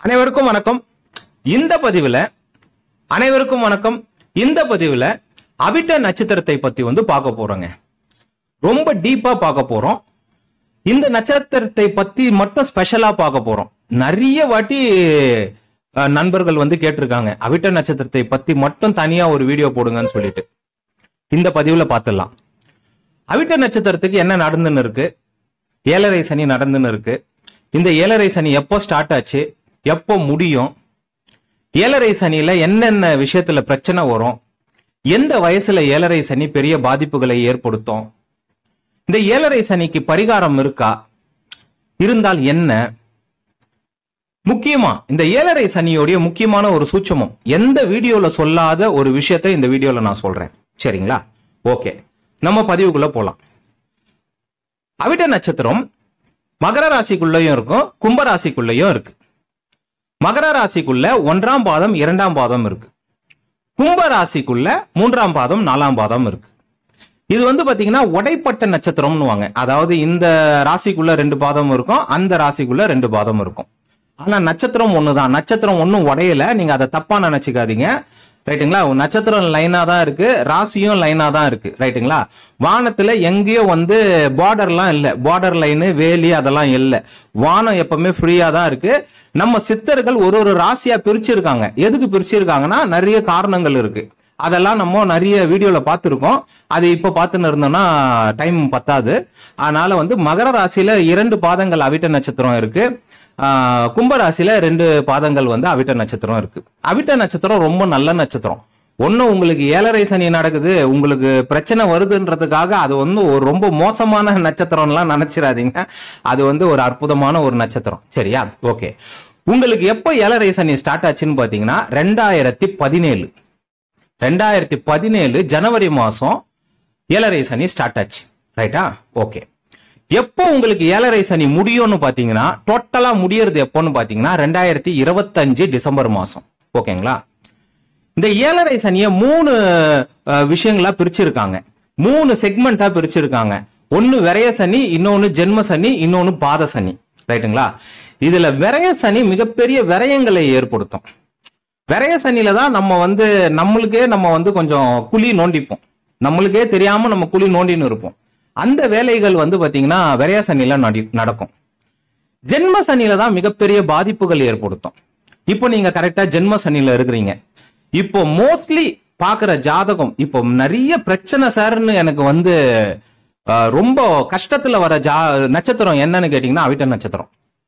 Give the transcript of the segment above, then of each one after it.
அனைவருக்கும் வணக்கம் இந்த பதிவுல அனைவருக்கும் வணக்கம் இந்த பதிவுல அவிட்ட நட்சத்திரத்தை பத்தி வந்து பார்க்க போறோங்க ரொம்ப டீப்பா பார்க்க போறோம் இந்த நட்சத்திரத்தை பத்தி மட்டும் ஸ்பெஷலா பார்க்க போறோம் நிறைய வாட்டி அஹ், நண்பர்கள் வந்து கேட்டிருக்காங்க அவிட்ட நட்சத்திரத்தை பத்தி மட்டும் தனியா ஒரு வீடியோ போடுங்கன்னு சொல்லிட்டு இந்த பதிவுல பார்த்துடலாம் அவிட்ட நட்சத்திரத்துக்கு என்ன நடந்துன்னு இருக்கு ஏழரை சனி நடந்துன்னு இருக்கு இந்த ஏழரை சனி எப்போ ஸ்டார்ட் ஆச்சு எப்போ முடியும் ஏழரை சனியில என்னென்ன விஷயத்துல பிரச்சனை வரும் எந்த வயசுல ஏழரை சனி பெரிய பாதிப்புகளை ஏற்படுத்தும் இந்த ஏழரை சனிக்கு பரிகாரம் இருக்கா இருந்தால் என்ன முக்கியமா இந்த ஏழரை சனியோடைய முக்கியமான ஒரு சூட்சமம் எந்த வீடியோல சொல்லாத ஒரு விஷயத்தை இந்த வீடியோல நான் சொல்றேன் சரிங்களா ஓகே நம்ம பதிவுக்குள்ள போலாம் அவிட்ட நட்சத்திரம் மகர ராசிக்குள்ளேயும் இருக்கும் கும்ப ராசிக்குள்ளேயும் இருக்கு மகர ராசிக்குள்ள ஒன்றாம் பாதம் இரண்டாம் பாதம் இருக்கு கும்ப ராசிக்குள்ள மூன்றாம் பாதம் நாலாம் பாதம் இருக்கு இது வந்து பாத்தீங்கன்னா உடைப்பட்ட நட்சத்திரம்னுவாங்க அதாவது இந்த ராசிக்குள்ள ரெண்டு பாதம் இருக்கும் அந்த ராசிக்குள்ள ரெண்டு பாதம் இருக்கும் ஆனா நட்சத்திரம் ஒண்ணுதான் நட்சத்திரம் ஒன்றும் உடையல நீங்க அதை தப்பா நினைச்சுக்காதீங்க ரைட்டுங்களா நட்சத்திரம் லைனா தான் இருக்கு ராசியும் லைனா தான் இருக்கு ரைட்டுங்களா வானத்துல எங்கேயோ வந்து பார்டர்லாம் இல்ல பார்டர் லைனு வேலி அதெல்லாம் இல்ல வானம் எப்பவுமே ஃப்ரீயா தான் இருக்கு நம்ம சித்தர்கள் ஒரு ஒரு ராசியா பிரிச்சிருக்காங்க எதுக்கு பிரிச்சிருக்காங்கன்னா நிறைய காரணங்கள் இருக்கு அதெல்லாம் நம்ம நிறைய வீடியோல பார்த்துருக்கோம் அது இப்ப பார்த்துன்னு இருந்தோம்னா டைம் பத்தாது அதனால வந்து மகர ராசியில இரண்டு பாதங்கள் அவிட்ட நட்சத்திரம் இருக்கு ஆஹ் கும்ப ராசியில ரெண்டு பாதங்கள் வந்து அவிட்ட நட்சத்திரம் இருக்கு அவிட்ட நட்சத்திரம் ரொம்ப நல்ல நட்சத்திரம் ஒண்ணு உங்களுக்கு ஏழரை சனி நடக்குது உங்களுக்கு பிரச்சனை வருதுன்றதுக்காக அது வந்து ஒரு ரொம்ப மோசமான நட்சத்திரம்லாம் நினைச்சிடாதீங்க அது வந்து ஒரு அற்புதமான ஒரு நட்சத்திரம் சரியா ஓகே உங்களுக்கு எப்போ ஏழரை சனி ஸ்டார்ட் ஆச்சுன்னு பாத்தீங்கன்னா ரெண்டாயிரத்தி பதினேழு ரெண்டாயிரத்தி பதினேழு ஜனவரி மாசம் ஏழரை சனி ஸ்டார்ட் ஆச்சு ரைட்டா ஓகே எப்போ உங்களுக்கு ஏழரை சனி முடியும்னு பாத்தீங்கன்னா டோட்டலா முடியறது எப்போன்னு பாத்தீங்கன்னா ரெண்டாயிரத்தி இருபத்தஞ்சு டிசம்பர் மாசம் ஓகேங்களா இந்த ஏழரை சனியை மூணு அஹ், விஷயங்களா பிரிச்சிருக்காங்க மூணு செக்மெண்டா பிரிச்சிருக்காங்க ஒன்னு விரய சனி இன்னொன்னு ஜென்ம சனி இன்னொன்னு பாத சனி ரைட்டுங்களா இதுல விரய சனி மிகப்பெரிய விரயங்களை ஏற்படுத்தும் விரய சனியில தான் நம்ம வந்து நம்மளுக்கே நம்ம வந்து கொஞ்சம் குழி நோண்டிப்போம் நம்மளுக்கே தெரியாம நம்ம குழி நோண்டின்னு இருப்போம் அந்த வேலைகள் வந்து பாத்தீங்கன்னா விரய சனியில நடி- நடக்கும் ஜென்ம சனியில தான் மிகப்பெரிய பாதிப்புகள் ஏற்படுத்தும் இப்போ நீங்க கரெக்டா ஜென்ம சனியில இருக்கிறீங்க இப்போ மோஸ்ட்லி பாக்குற ஜாதகம் இப்போ நிறைய பிரச்சனை சார்னு எனக்கு வந்து அஹ், ரொம்ப கஷ்டத்துல வர ஜா நட்சத்திரம் என்னன்னு கேட்டீங்கன்னா அவிட்ட நட்சத்திரம்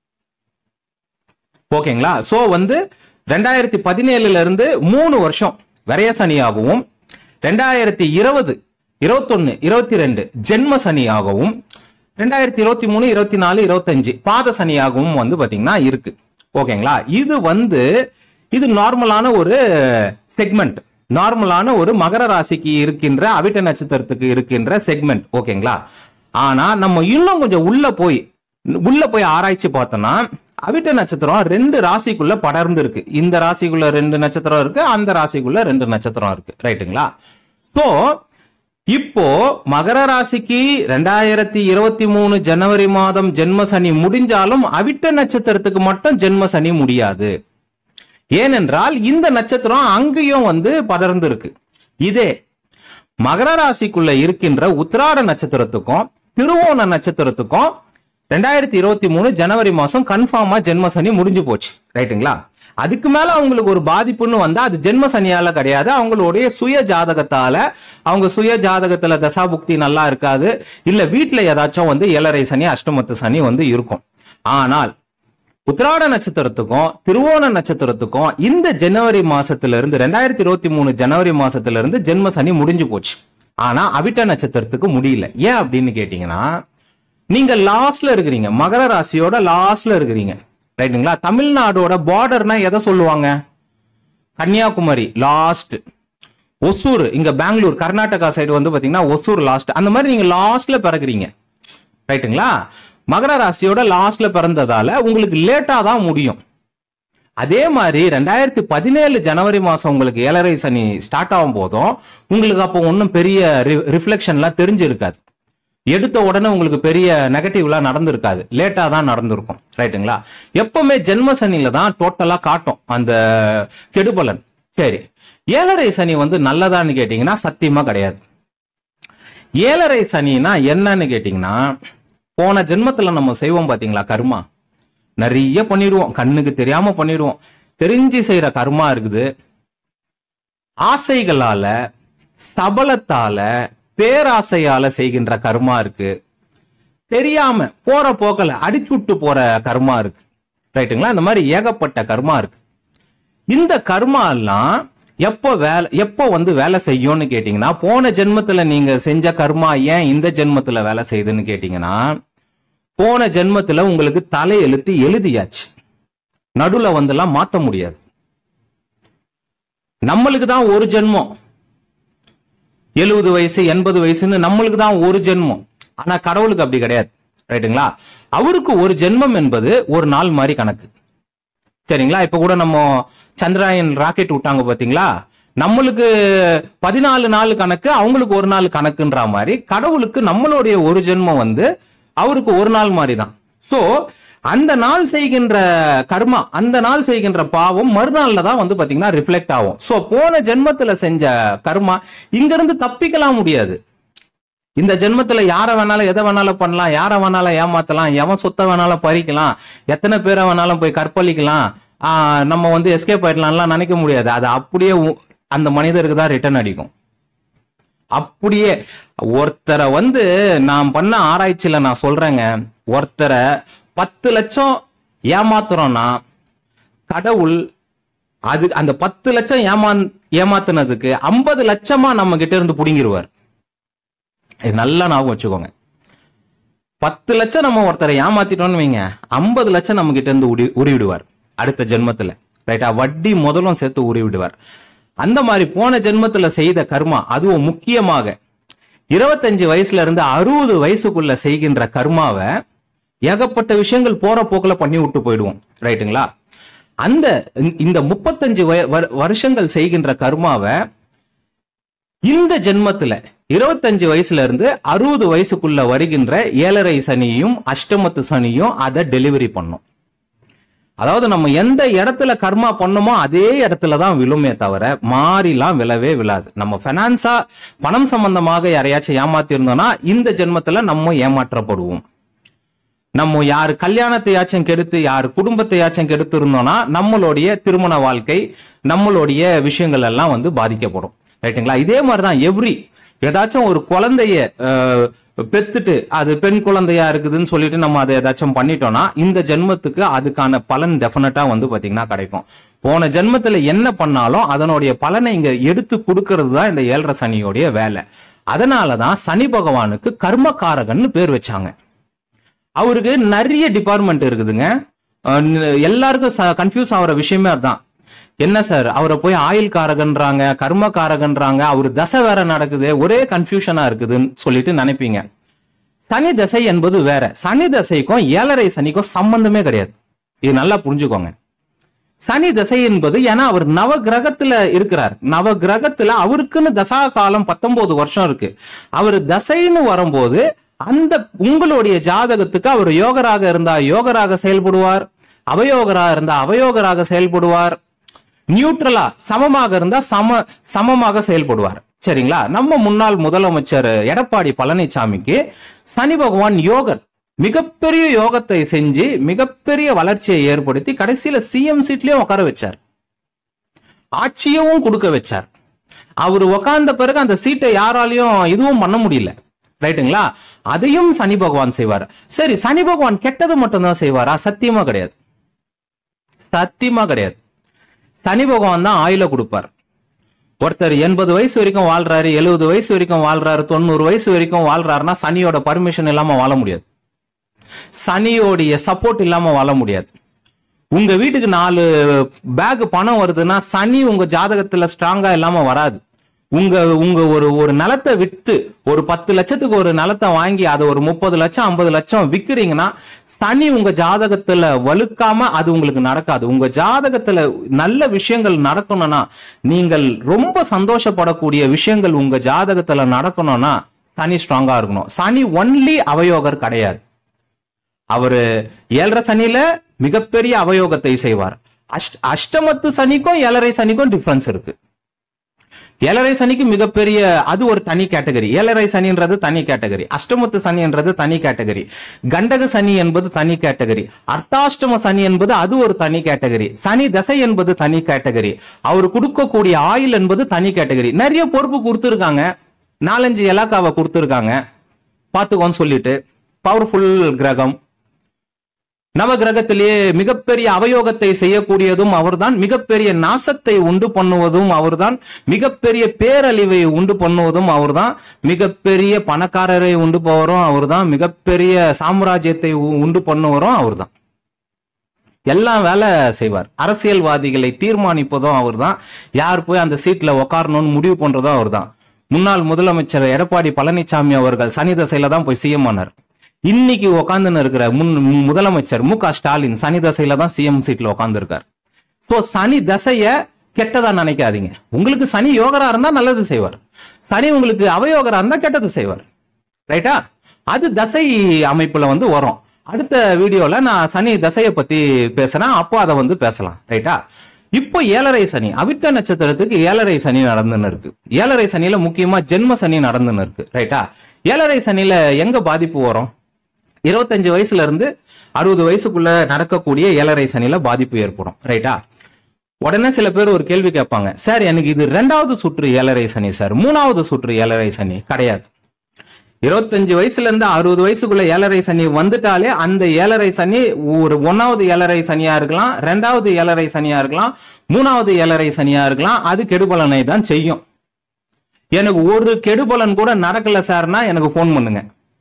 ஓகேங்களா சோ வந்து ரெண்டாயிரத்தி பதினேழுல இருந்து மூணு வருஷம் விரய சனியாகவும் ரெண்டாயிரத்தி இருபது இருபத்தொன்னு இருபத்தி ரெண்டு ஜென்ம சனியாகவும் ரெண்டாயிரத்தி இருபத்தி மூணு இருபத்தி நாலு இருபத்தஞ்சு பாத சனியாகவும் வந்து பாத்தீங்கன்னா இருக்கு ஓகேங்களா இது வந்து இது நார்மலான ஒரு செக்மெண்ட் நார்மலான ஒரு மகர ராசிக்கு இருக்கின்ற அவிட்ட நட்சத்திரத்துக்கு இருக்கின்ற செக்மெண்ட் ஓகேங்களா ஆனா நம்ம இன்னும் கொஞ்சம் உள்ள போய் உள்ள போய் ஆராய்ச்சி பார்த்தோம்னா அவிட்ட நட்சத்திரம் ரெண்டு ராசிக்குள்ள படர்ந்து இருக்கு இந்த ராசிக்குள்ள ரெண்டு நட்சத்திரம் இருக்கு அந்த ராசிக்குள்ள ரெண்டு நட்சத்திரம் இருக்கு ரைட்டுங்களா சோ இப்போ மகர ராசிக்கு ரெண்டாயிரத்தி இருபத்தி மூணு ஜனவரி மாதம் ஜென்ம சனி முடிஞ்சாலும் அவிட்ட நட்சத்திரத்துக்கு மட்டும் ஜென்ம சனி முடியாது ஏனென்றால் இந்த நட்சத்திரம் அங்கேயும் வந்து படர்ந்து இருக்கு இதே மகர ராசிக்குள்ள இருக்கின்ற உத்திராட நட்சத்திரத்துக்கும் திருவோண நட்சத்திரத்துக்கும் ரெண்டாயிரத்தி இருபத்தி மூணு ஜனவரி மாசம் கன்ஃபார்மா ஜென்ம சனி முடிஞ்சு போச்சு ரைட்டுங்களா அதுக்கு மேல அவங்களுக்கு ஒரு பாதிப்புன்னு வந்தா அது ஜென்ம சனியால கிடையாது அவங்களுடைய சுய ஜாதகத்தால அவங்க சுய ஜாதகத்துல தசாபுக்தி நல்லா இருக்காது இல்ல வீட்டுல ஏதாச்சும் வந்து ஏழரை சனி அஷ்டமத்து சனி வந்து இருக்கும் ஆனால் உத்திராட நட்சத்திரத்துக்கும் திருவோண நட்சத்திரத்துக்கும் இந்த ஜனவரி மாசத்துல இருந்து ரெண்டாயிரத்தி இருபத்தி மூணு ஜனவரி மாசத்துல இருந்து ஜென்ம சனி முடிஞ்சு போச்சு ஆனா அவிட்ட நட்சத்திரத்துக்கு முடியல ஏன் அப்படின்னு கேட்டீங்கன்னா நீங்க லாஸ்ட்ல இருக்கிறீங்க மகர ராசியோட லாஸ்ட்ல இருக்கிறீங்க ரைட்டுங்களா தமிழ்நாடோட பார்டர்னா எதை சொல்லுவாங்க கன்னியாகுமரி லாஸ்ட் ஒசூர் இங்க பெங்களூர் கர்நாடகா சைடு வந்து பாத்தீங்கன்னா ஒசூர் லாஸ்ட் அந்த மாதிரி நீங்க லாஸ்ட்ல பிறகுறீங்க ரைட்டுங்களா மகர ராசியோட லாஸ்ட்ல பிறந்ததால உங்களுக்கு லேட்டா தான் முடியும் அதே மாதிரி ரெண்டாயிரத்தி பதினேழு ஜனவரி மாசம் உங்களுக்கு ஏழரை சனி ஸ்டார்ட் ஆகும் போதும் உங்களுக்கு அப்போ ஒன்றும் பெரிய ரிஃப்ளெக்ஷன்லாம் தெரிஞ்சிருக்காது எடுத்த உடனே உங்களுக்கு பெரிய நெகட்டிவ்லாம் நடந்திருக்காது லேட்டா தான் நடந்திருக்கும் ரைட்டுங்களா எப்பவுமே ஜென்ம சனியில தான் டோட்டலா காட்டும் அந்த கெடுபலன் சரி ஏழரை சனி வந்து நல்லதான்னு கேட்டீங்கன்னா சத்தியமா கிடையாது ஏழரை சனினா என்னன்னு கேட்டீங்கன்னா போன ஜென்மத்துல நம்ம செய்வோம் பாத்தீங்களா கர்மா நிறைய பண்ணிடுவோம் கண்ணுக்கு தெரியாம பண்ணிடுவோம் தெரிஞ்சு செய்யற கர்மா இருக்குது ஆசைகளால சபலத்தால பேராசையால செய்கின்ற கர்மா இருக்கு தெரியாம போற போக்கல அடிச்சு விட்டு போற கர்மா இருக்கு ரைட்டுங்களா இந்த மாதிரி ஏகப்பட்ட கர்மா இருக்கு இந்த கர்மா எல்லாம் எப்போ வேலை எப்போ வந்து வேலை செய்யும்னு கேட்டீங்கன்னா போன ஜென்மத்துல நீங்க செஞ்ச கர்மா ஏன் இந்த ஜென்மத்துல வேலை செய்யுதுன்னு கேட்டீங்கன்னா போன ஜென்மத்துல உங்களுக்கு தலை எழுத்து எழுதியாச்சு நடுவுல வந்துலாம் மாத்த முடியாது நம்மளுக்கு தான் ஒரு ஜென்மம் எழுபது வயசு எண்பது வயசுன்னு நம்மளுக்கு தான் ஒரு ஜென்மம் ஆனா கடவுளுக்கு அப்படி கிடையாது ரைட்டுங்களா அவருக்கு ஒரு ஜென்மம் என்பது ஒரு நாள் மாதிரி கணக்கு சரிங்களா இப்ப கூட நம்ம சந்திராயன் ராக்கெட் விட்டாங்க பாத்தீங்களா நம்மளுக்கு பதினாலு நாள் கணக்கு அவங்களுக்கு ஒரு நாள் கணக்குன்ற மாதிரி கடவுளுக்கு நம்மளுடைய ஒரு ஜென்மம் வந்து அவருக்கு ஒரு நாள் மாதிரி தான் சோ அந்த நாள் செய்கின்ற கர்மா அந்த நாள் செய்கின்ற பாவம் மறுநாள்ல தான் வந்து பாத்தீங்கன்னா ரிஃப்ளெக்ட் ஆகும் சோ போன ஜென்மத்துல செஞ்ச கர்மா இங்க இருந்து தப்பிக்கலாம் முடியாது இந்த ஜென்மத்துல யார வேணாலும் எதை வேணாலும் பண்ணலாம் யார வேணாலும் ஏமாத்தலாம் எவன் சொத்தை வேணாலும் பறிக்கலாம் எத்தனை பேரை வேணாலும் போய் கற்பழிக்கலாம் ஆஹ் நம்ம வந்து எஸ்கேப் ஆயிடலாம்லாம் நினைக்க முடியாது அது அப்படியே உ- அந்த மனிதருக்கு தான் ரிட்டர்ன் அடிக்கும் அப்படியே ஒருத்தரை வந்து நான் பண்ண ஆராய்ச்சியில நான் சொல்றேங்க ஒருத்தரை பத்து லட்சம் ஏமாத்துறோம்னா கடவுள் அது அந்த பத்து லட்சம் ஏமா ஏமாத்துனதுக்கு ஐம்பது லட்சமா நம்ம கிட்ட இருந்து புடுங்கிருவார் இது நல்லா ஞாபகம் வச்சுக்கோங்க பத்து லட்சம் நம்ம ஒருத்தரை ஏமாத்திட்டோம்னு வைங்க ஐம்பது லட்சம் நம்ம கிட்ட இருந்து உரி உருவிடுவார் அடுத்த ஜென்மத்துல ரைட்டா வட்டி முதலும் சேர்த்து உருவிடுவார் அந்த மாதிரி போன ஜென்மத்துல செய்த கர்மா அதுவும் முக்கியமாக இருபத்தஞ்சு வயசுல இருந்து அறுபது வயசுக்குள்ள செய்கின்ற கர்மாவை ஏகப்பட்ட விஷயங்கள் போற போக்குல பண்ணி விட்டு போயிடுவோம் ரைட்டுங்களா அந்த இந்த- இந்த முப்பத்தஞ்சு வய- வரு- வருஷங்கள் செய்கின்ற கர்மாவை இந்த ஜென்மத்துல இருபத்தஞ்சு வயசுல இருந்து அறுபது வயசுக்குள்ள வருகின்ற ஏழரை சனியும் அஷ்டமத்து சனியும் அதை டெலிவரி பண்ணும் அதாவது நம்ம எந்த இடத்துல கர்மா பண்ணோமோ அதே இடத்துல தான் விழுமே தவிர மாறிலாம் விழவே விழாது நம்ம ஃபைனான்ஸா பணம் சம்பந்தமாக யாரையாச்சும் ஏமாத்தி இருந்தோம்னா இந்த ஜென்மத்துல நம்ம ஏமாற்றப்படுவோம் நம்ம யார் கல்யாணத்தையாச்சும் கெடுத்து யார் குடும்பத்தையாச்சும் கெடுத்து இருந்தோம்னா நம்மளுடைய திருமண வாழ்க்கை நம்மளுடைய விஷயங்கள் எல்லாம் வந்து பாதிக்கப்படும் ரைட்டுங்களா இதே மாதிரிதான் எவ்ரி ஏதாச்சும் ஒரு குழந்தைய அஹ், பெத்துட்டு அது பெண் குழந்தையா இருக்குதுன்னு சொல்லிட்டு நம்ம அதை ஏதாச்சும் பண்ணிட்டோம்னா இந்த ஜென்மத்துக்கு அதுக்கான பலன் டெஃபினட்டா வந்து பாத்தீங்கன்னா கிடைக்கும் போன ஜென்மத்துல என்ன பண்ணாலும் அதனுடைய பலனை இங்க எடுத்து கொடுக்கறது தான் இந்த ஏழரை சனியோடைய வேலை அதனாலதான் சனி பகவானுக்கு கர்மகாரகன்னு பேர் வச்சாங்க அவருக்கு நிறைய டிபார்ட்மெண்ட் இருக்குதுங்க அஹ் ந- எல்லாருக்கும் கன்ஃபியூஸ் ஆகுற விஷயமே அதான் என்ன சார் அவரை போய் ஆயில் காரகன்றாங்க கர்ம காரகன்றாங்க அவர் தசை வேற நடக்குது ஒரே கன்ஃபியூஷனா இருக்குதுன்னு சொல்லிட்டு நினைப்பீங்க சனி தசை என்பது வேற சனி தசைக்கும் ஏழரை சனிக்கும் சம்பந்தமே கிடையாது இது நல்லா புரிஞ்சுக்கோங்க சனி தசை என்பது ஏன்னா அவர் நவ கிரகத்துல இருக்கிறார் நவ கிரகத்துல அவருக்குன்னு தசா காலம் பத்தொன்பது வருஷம் இருக்கு அவர் தசைன்னு வரும்போது அந்த உங்களுடைய ஜாதகத்துக்கு அவர் யோகராக இருந்தா யோகராக செயல்படுவார் அவயோகரா இருந்தா அவயோகராக செயல்படுவார் நியூட்ரலா சமமாக இருந்தா சம சமமாக செயல்படுவார் சரிங்களா நம்ம முன்னாள் முதலமைச்சர் எடப்பாடி பழனிசாமிக்கு சனி பகவான் யோகர் மிகப்பெரிய யோகத்தை செஞ்சு மிகப்பெரிய வளர்ச்சியை ஏற்படுத்தி கடைசியில சிஎம் சீட்லயும் உட்கார வச்சார் ஆட்சியவும் கொடுக்க வச்சார் அவர் உக்காந்த பிறகு அந்த சீட்டை யாராலையும் இதுவும் பண்ண முடியல ரைட்டுங்களா அதையும் சனி பகவான் செய்வார் சரி சனி பகவான் கெட்டது மட்டும்தான் செய்வாரா சத்தியமா கிடையாது சத்தியமா கிடையாது சனி பகவான் தான் ஆயுள கொடுப்பார் ஒருத்தர் எண்பது வயசு வரைக்கும் வாழ்றாரு எழுபது வயசு வரைக்கும் வாழ்றாரு தொண்ணூறு வயசு வரைக்கும் வாழ்றாருன்னா சனியோட பர்மிஷன் இல்லாம வாழ முடியாது சனியோடைய சப்போர்ட் இல்லாம வாழ முடியாது உங்க வீட்டுக்கு நாலு பேக் பணம் வருதுன்னா சனி உங்க ஜாதகத்துல ஸ்ட்ராங்கா இல்லாம வராது உங்க உங்க ஒரு ஒரு நிலத்தை வித்து ஒரு பத்து லட்சத்துக்கு ஒரு நிலத்தை வாங்கி அதை ஒரு முப்பது லட்சம் ஐம்பது லட்சம் விக்கிறீங்கன்னா சனி உங்க ஜாதகத்துல வலுக்காம அது உங்களுக்கு நடக்காது உங்க ஜாதகத்துல நல்ல விஷயங்கள் நடக்கணும்னா நீங்கள் ரொம்ப சந்தோஷப்படக்கூடிய விஷயங்கள் உங்க ஜாதகத்துல நடக்கணும்னா சனி ஸ்ட்ராங்கா இருக்கணும் சனி ஒன்லி அவயோகர் கிடையாது அவரு ஏழரை சனியில மிகப்பெரிய அவயோகத்தை செய்வார் அஷ்ட அஷ்டமத்து சனிக்கும் ஏழரை சனிக்கும் டிஃபரன்ஸ் இருக்கு ஏழரை சனிக்கு மிகப்பெரிய அது ஒரு தனி கேட்டகரி ஏழரை சனின்றது தனி கேட்டகரி அஷ்டமத்து சனின்றது தனி கேட்டகரி கண்டக சனி என்பது தனி கேட்டகரி அர்த்தாஷ்டம சனி என்பது அது ஒரு தனி கேட்டகரி சனி தசை என்பது தனி கேட்டகரி அவர் கொடுக்கக்கூடிய ஆயில் என்பது தனி கேட்டகரி நிறைய பொறுப்பு கொடுத்துருக்காங்க நாலஞ்சு இலாக்காவை கொடுத்துருக்காங்க பார்த்துக்கோன்னு சொல்லிட்டு பவர்ஃபுல் கிரகம் நவ கிரகத்திலேயே மிகப்பெரிய அவயோகத்தை செய்யக்கூடியதும் அவர்தான் மிகப்பெரிய நாசத்தை உண்டு பண்ணுவதும் அவர்தான் மிகப்பெரிய பேரழிவை உண்டு பண்ணுவதும் அவர்தான் மிகப்பெரிய பணக்காரரை உண்டு போவரும் அவர்தான் மிகப்பெரிய சாம்ராஜ்யத்தை உ- உண்டு பண்ணுவரும் அவர்தான் எல்லாம் வேலை செய்வார் அரசியல்வாதிகளை தீர்மானிப்பதும் அவர்தான் யார் போய் அந்த சீட்ல உக்காரணும்னு முடிவு பண்றதும் அவர்தான் முன்னாள் முதலமைச்சர் எடப்பாடி பழனிசாமி அவர்கள் சனி தசையில தான் போய் சிஎம் ஆனார் இன்னைக்கு உக்காந்துன்னு இருக்கிற முன் முதலமைச்சர் மு க ஸ்டாலின் சனி தசையில தான் சிஎம் சீட்ல உட்கார்ந்து இருக்கார் சோ சனி தசைய கெட்டதா நினைக்காதீங்க உங்களுக்கு சனி யோகரா இருந்தா நல்லது செய்வார் சனி உங்களுக்கு அவயோகரா இருந்தா கெட்டது செய்வார் ரைட்டா அது தசை அமைப்புல வந்து வரும் அடுத்த வீடியோல நான் சனி தசையை பத்தி பேசுறேன் அப்போ அதை வந்து பேசலாம் ரைட்டா இப்போ ஏழரை சனி அவிட்ட நட்சத்திரத்துக்கு ஏழரை சனி நடந்துன்னு இருக்கு ஏழரை சனியில முக்கியமா ஜென்ம சனி நடந்துன்னு இருக்கு ரைட்டா ஏழரை சனியில எங்க பாதிப்பு வரும் இருபத்தஞ்சு வயசுல இருந்து அறுபது வயசுக்குள்ள நடக்கக்கூடிய ஏழரை சனியில பாதிப்பு ஏற்படும் ரைட்டா உடனே சில பேர் ஒரு கேள்வி கேட்பாங்க சார் எனக்கு இது ரெண்டாவது சுற்று ஏழரை சனி சார் மூணாவது சுற்று ஏழரை சனி கிடையாது இருபத்தஞ்சு வயசுல இருந்து அறுபது வயசுக்குள்ள ஏழரை சனி வந்துட்டாலே அந்த ஏழரை சனி ஒரு ஒன்னாவது ஏழரை சனியா இருக்கலாம் ரெண்டாவது ஏழரை சனியா இருக்கலாம் மூணாவது ஏழரை சனியா இருக்கலாம் அது கெடுபலனை தான் செய்யும் எனக்கு ஒரு கெடுபலன் கூட நடக்கல சார்னா எனக்கு ஃபோன் பண்ணுங்க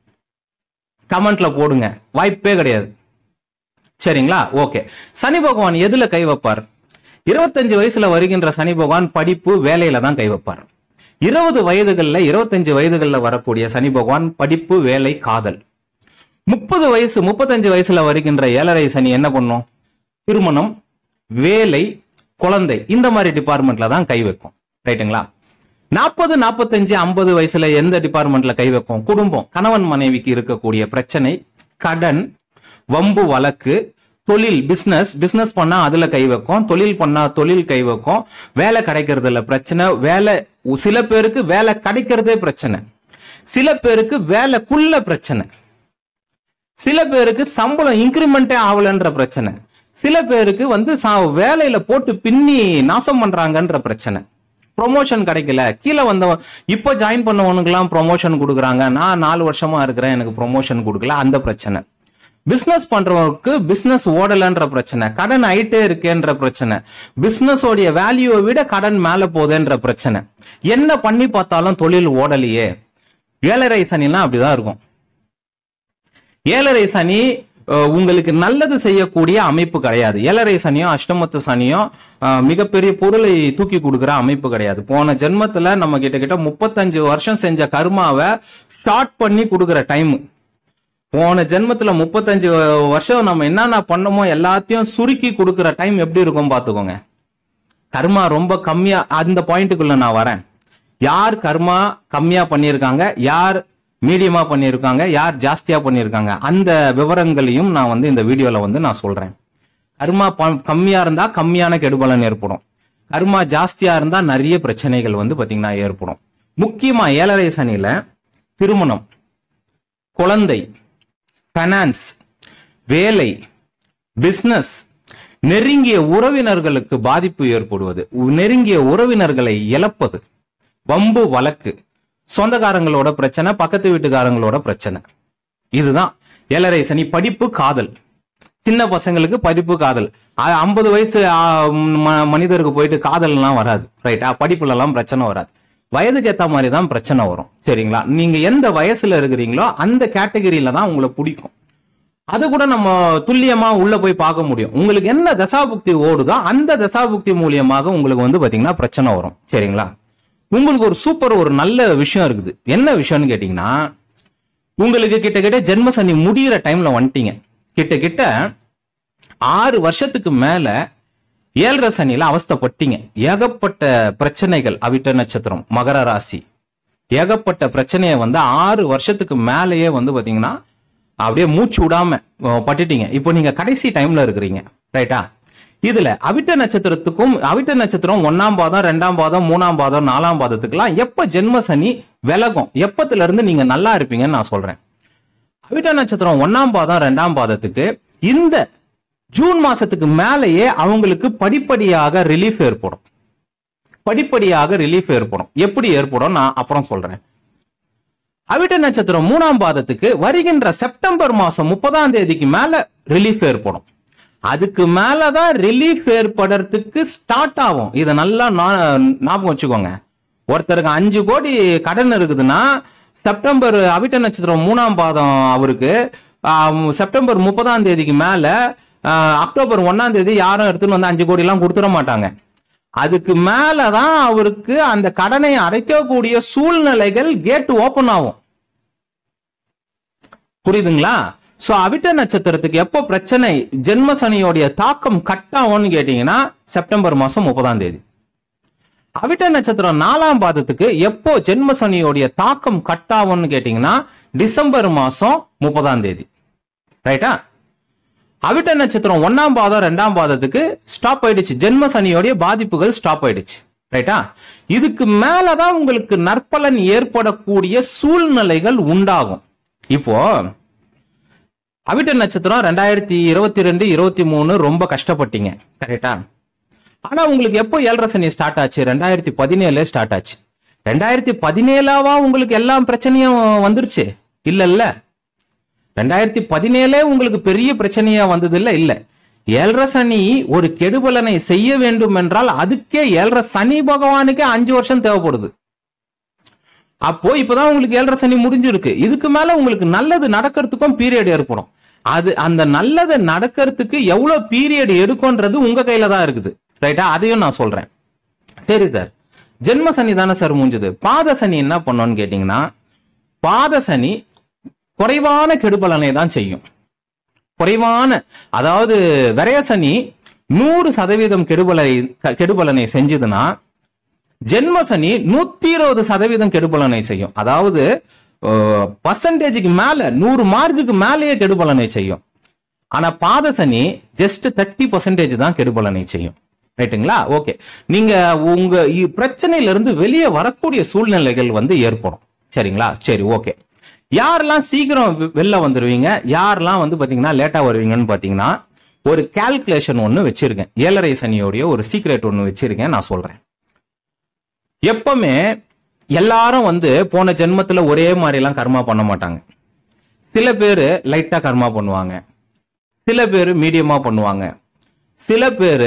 கமெண்ட்ல போடுங்க வாய்ப்பே கிடையாது சரிங்களா ஓகே சனி பகவான் எதுல கை வைப்பார் இருபத்தஞ்சு வயசுல வருகின்ற சனி பகவான் படிப்பு வேலையில தான் கை வைப்பார் இருபது வயதுகள்ல இருபத்தஞ்சு வயதுகள்ல வரக்கூடிய சனி பகவான் படிப்பு வேலை காதல் முப்பது வயசு முப்பத்தஞ்சு வயசுல வருகின்ற ஏழரை சனி என்ன பண்ணும் திருமணம் வேலை குழந்தை இந்த மாதிரி டிபார்ட்மெண்ட்ல தான் கை வைக்கும் ரைட்டுங்களா நாற்பது நாற்பத்தஞ்சு ஐம்பது வயசுல எந்த டிபார்ட்மெண்ட்ல கை வைக்கும் குடும்பம் கணவன் மனைவிக்கு இருக்கக்கூடிய பிரச்சனை கடன் வம்பு வழக்கு தொழில் பிசினஸ் பிசினஸ் பண்ணா அதுல கை வைக்கும் தொழில் பண்ணா தொழில் கை வைக்கும் வேலை கிடைக்கிறதுல பிரச்சனை வேலை சில பேருக்கு வேலை கிடைக்கிறதே பிரச்சனை சில பேருக்கு வேலைக்குள்ள பிரச்சனை சில பேருக்கு சம்பளம் இன்கிரிமெண்டே ஆகலன்ற பிரச்சனை சில பேருக்கு வந்து சா- வேலையில போட்டு பின்னி நாசம் பண்றாங்கன்ற பிரச்சனை ப்ரொமோஷன் கிடைக்கல கீழே வந்தவன் இப்போ ஜாயின் பண்ணவனுக்கெல்லாம் ப்ரொமோஷன் கொடுக்குறாங்க நான் நாலு வருஷமா இருக்கிறேன் எனக்கு ப்ரொமோஷன் கொடுக்கல அந்த பிரச்சனை பிசினஸ் பண்றவங்களுக்கு பிசினஸ் ஓடலன்ற பிரச்சனை கடன் ஆயிட்டே இருக்கேன்ற பிரச்சனை பிசினஸ் உடைய வேல்யூவை விட கடன் மேல போகுதுன்ற பிரச்சனை என்ன பண்ணி பார்த்தாலும் தொழில் ஓடலையே ஏழரை சனிலாம் அப்படிதான் இருக்கும் ஏழரை சனி அஹ், உங்களுக்கு நல்லது செய்யக்கூடிய அமைப்பு கிடையாது ஏழரை சனியும் அஷ்டமத்து சனியும் அஹ், மிகப்பெரிய பொருளை தூக்கி கொடுக்கிற அமைப்பு கிடையாது போன ஜென்மத்துல நம்ம கிட்ட கிட்ட முப்பத்தஞ்சு வருஷம் செஞ்ச கர்மாவை ஷார்ட் பண்ணி கொடுக்கிற டைம் போன ஜென்மத்துல முப்பத்தஞ்சு வருஷம் நம்ம என்னென்ன பண்ணோமோ எல்லாத்தையும் சுருக்கி கொடுக்கிற டைம் எப்படி இருக்கும் பாத்துக்கோங்க கர்மா ரொம்ப கம்மியா அந்த பாயிண்ட்டுக்குள்ள நான் வரேன் யார் கர்மா கம்மியா பண்ணியிருக்காங்க யார் மீடியமா பண்ணியிருக்காங்க யார் ஜாஸ்தியா பண்ணியிருக்காங்க அந்த விவரங்களையும் நான் வந்து இந்த வீடியோல வந்து நான் சொல்றேன் கர்மா ப- கம்மியா இருந்தா கம்மியான கெடுபலன் ஏற்படும் கர்மா ஜாஸ்தியா இருந்தா நிறைய பிரச்சனைகள் வந்து பாத்தீங்கன்னா ஏற்படும் முக்கியமா ஏழரை சனியில திருமணம் குழந்தை ஃபைனான்ஸ் வேலை பிசினஸ் நெருங்கிய உறவினர்களுக்கு பாதிப்பு ஏற்படுவது நெருங்கிய உறவினர்களை இழப்பது வம்பு வழக்கு சொந்தக்காரங்களோட பிரச்சனை பக்கத்து வீட்டுக்காரங்களோட பிரச்சனை இதுதான் ஏழரை சனி படிப்பு காதல் சின்ன பசங்களுக்கு படிப்பு காதல் ஐம்பது வயசு ஆ, ம- மனிதருக்கு போயிட்டு காதல்லாம் வராது ரைட்டா படிப்புல எல்லாம் பிரச்சனை வராது வயதுக்கு ஏத்த மாதிரி தான் பிரச்சனை வரும் சரிங்களா நீங்க எந்த வயசுல இருக்கிறீங்களோ அந்த கேட்டகரியில தான் உங்களை பிடிக்கும் அது கூட நம்ம துல்லியமா உள்ள போய் பார்க்க முடியும் உங்களுக்கு என்ன தசாபுக்தி ஓடுதோ அந்த தசாபுக்தி மூலியமாக உங்களுக்கு வந்து பாத்தீங்கன்னா பிரச்சனை வரும் சரிங்களா உங்களுக்கு ஒரு சூப்பர் ஒரு நல்ல விஷயம் இருக்குது என்ன விஷயம்னு கேட்டீங்கன்னா உங்களுக்கு கிட்ட கிட்ட ஜென்ம சனி முடியிற டைம்ல வந்துட்டீங்க கிட்ட கிட்ட ஆறு வருஷத்துக்கு மேல ஏழரை சனியில அவஸ்தைப்பட்டீங்க ஏகப்பட்ட பிரச்சனைகள் அவிட்ட நட்சத்திரம் மகர ராசி ஏகப்பட்ட பிரச்சனையை வந்து ஆறு வருஷத்துக்கு மேலேயே வந்து பாத்தீங்கன்னா அப்படியே மூச்சு விடாம அஹ், பட்டுட்டீங்க இப்போ நீங்க கடைசி டைம்ல இருக்கிறீங்க ரைட்டா இதுல அவிட்ட நட்சத்திரத்துக்கும் அவிட்ட நட்சத்திரம் ஒன்னாம் பாதம் ரெண்டாம் பாதம் மூணாம் பாதம் நாலாம் பாதத்துக்குலாம் எப்ப ஜென்ம சனி விலகும் எப்பத்துல இருந்து நீங்க நல்லா இருப்பீங்கன்னு நான் சொல்றேன் அவிட்ட நட்சத்திரம் ஒன்னாம் பாதம் ரெண்டாம் பாதத்துக்கு இந்த ஜூன் மாசத்துக்கு மேலேயே அவங்களுக்கு படிப்படியாக ரிலீஃப் ஏற்படும் படிப்படியாக ரிலீஃப் ஏற்படும் எப்படி ஏற்படும் நான் அப்புறம் சொல்றேன் அவிட்ட நட்சத்திரம் மூணாம் பாதத்துக்கு வருகின்ற செப்டம்பர் மாசம் முப்பதாம் தேதிக்கு மேல ரிலீஃப் ஏற்படும் அதுக்கு மேலதான் ரிலீஃப் ஏற்படுறதுக்கு ஸ்டார்ட் ஆகும் இதை நல்லா நா- ஞாபகம் வச்சுக்கோங்க ஒருத்தருக்கு அஞ்சு கோடி கடன் இருக்குதுன்னா செப்டம்பர் அவிட்ட நட்சத்திரம் மூணாம் பாதம் அவருக்கு ஆம், செப்டம்பர் முப்பதாம் தேதிக்கு மேல ஆ, அக்டோபர் ஒன்னாம் தேதி யாரும் எடுத்துன்னு வந்து அஞ்சு கோடி எல்லாம் கொடுத்துட மாட்டாங்க அதுக்கு மேலதான் அவருக்கு அந்த கடனை அடைக்கக்கூடிய சூழ்நிலைகள் கேட் ஓபன் ஆகும் புரியுதுங்களா சோ அவிட்ட நட்சத்திரத்துக்கு எப்போ பிரச்சனை ஜென்ம சனியோடைய தாக்கம் கட் ஆகும்னு கேட்டீங்கன்னா செப்டம்பர் மாசம் முப்பதாம் தேதி அவிட்ட நட்சத்திரம் நாலாம் பாதத்துக்கு எப்போ ஜென்ம சனியோடைய தாக்கம் கட் ஆகும்னு கேட்டீங்கன்னா டிசம்பர் மாசம் முப்பதாம் தேதி ரைட்டா அவிட்ட நட்சத்திரம் ஒன்னாம் பாதம் ரெண்டாம் பாதத்துக்கு ஸ்டாப் ஆயிடுச்சு ஜென்ம சனியோடைய பாதிப்புகள் ஸ்டாப் ஆயிடுச்சு ரைட்டா இதுக்கு மேலதான் உங்களுக்கு நற்பலன் ஏற்படக்கூடிய சூழ்நிலைகள் உண்டாகும் இப்போ அவிட்ட நட்சத்திரம் ரெண்டாயிரத்தி இருபத்தி ரெண்டு இருபத்தி மூணு ரொம்ப கஷ்டப்பட்டீங்க கரெக்டா ஆனா உங்களுக்கு எப்போ ஏழரை சனி ஸ்டார்ட் ஆச்சு ரெண்டாயிரத்தி பதினேழுல ஸ்டார்ட் ஆச்சு ரெண்டாயிரத்தி பதினேழாவா உங்களுக்கு எல்லா பிரச்சனையும் வந்துருச்சு இல்ல இல்ல ரெண்டாயிரத்தி பதினேழே உங்களுக்கு பெரிய பிரச்சனையா வந்தது இல்ல இல்ல ஏழரை சனி ஒரு கெடுபலனை செய்ய வேண்டும் என்றால் அதுக்கே ஏழரை சனி பகவானுக்கே அஞ்சு வருஷம் தேவைப்படுது அப்போ இப்பதான் உங்களுக்கு ஏழரை சனி முடிஞ்சிருக்கு இதுக்கு மேல உங்களுக்கு நல்லது நடக்கிறதுக்கும் பீரியட் ஏற்படும் அது அந்த நல்லது நடக்கிறதுக்கு எவ்வளவு பீரியட் எடுக்கும்ன்றது உங்க கையில தான் இருக்குது ரைட்டா அதையும் நான் சொல்றேன் சரி சார் ஜென்ம சனி தானே சார் முடிஞ்சது பாத சனி என்ன பண்ணோன்னு கேட்டீங்கன்னா பாத சனி குறைவான கெடுபலனை தான் செய்யும் குறைவான அதாவது விரய சனி நூறு சதவீதம் கெடுபலை க- கெடுபலனை செஞ்சதுன்னா ஜென்ம சனி நூத்தி இருபது சதவீதம் கெடுபலனை செய்யும் அதாவது பர்சன்டேஜுக்கு மேல நூறு மார்க்குக்கு மேலேயே கெடுபலனை செய்யும் ஆனா பாத சனி ஜஸ்ட் தேர்ட்டி பர்சன்டேஜ் தான் கெடுபலனை செய்யும் ரைட்டுங்களா ஓகே நீங்க உங்க இ- பிரச்சனையில இருந்து வெளியே வரக்கூடிய சூழ்நிலைகள் வந்து ஏற்படும் சரிங்களா சரி ஓகே யாரெல்லாம் சீக்கிரம் வெ- வெளில வந்துருவீங்க யாரெல்லாம் வந்து பாத்தீங்கன்னா லேட்டா வருவீங்கன்னு பாத்தீங்கன்னா ஒரு கால்குலேஷன் ஒன்னு வச்சிருக்கேன் ஏழரை சனியோடைய ஒரு சீக்ரெட் ஒன்னு வச்சிருக்கேன் நான் சொல்றேன் எப்பவுமே எல்லாரும் வந்து போன ஜென்மத்துல ஒரே மாதிரி எல்லாம் கர்மா பண்ண மாட்டாங்க சில பேர் லைட்டா கர்மா பண்ணுவாங்க சில பேர் மீடியமா பண்ணுவாங்க சில பேர்